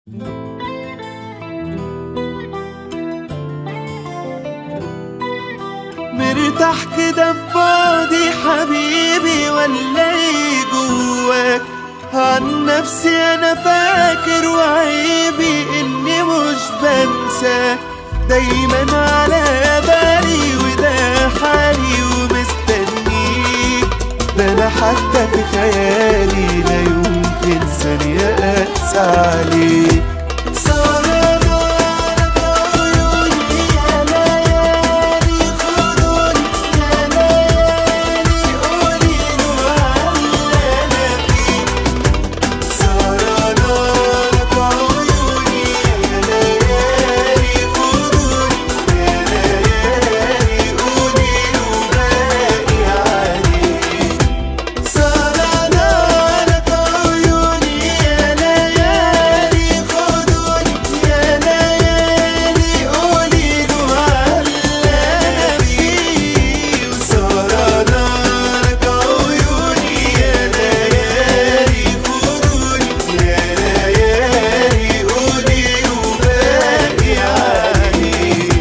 مرتاح كده في بعدي حبيبي ولا ايه جواك عن نفسي انا فاكر وعيبي اني مش بنساك دايما على بالي وده حالي ومستنيك ده انا حتى في خيالي لا يمكن ثانية اقسى عليك سهرانك عيوني يا ليالي خدوني يا ليالي قوليله على انا فيه سهرانك عيوني يا ليالي خدوني يا ليالي قوليله باقي عليك سهرانك عيوني يا ليالي خدوني يا ليالي قوليله على انا فيه سهرانك عيوني يا ليالي خدوني يا ليالي قوليله باقي عليك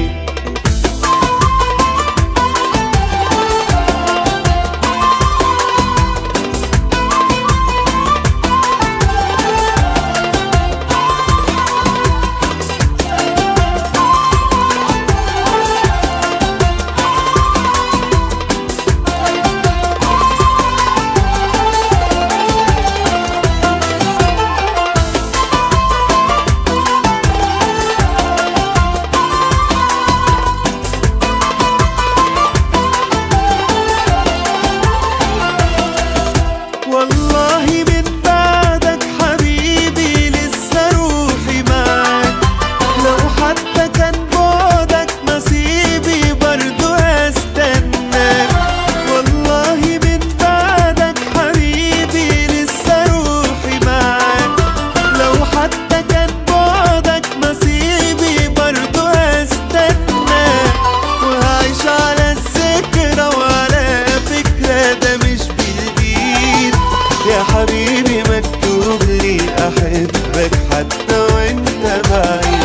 والله من بعدك حبيبي لسه روحي معاك لو حتى كان بعدك نصيبي برضو هستناك والله من بعدك حبيبي لسه روحي معاك لو حتى كان بعدك نصيبي برضو هستناك وهعيش على الذكرى وعلى فكرة ده مش بالإيد يا حبيبي مكتوب لي أحبك حتى وانت بعيد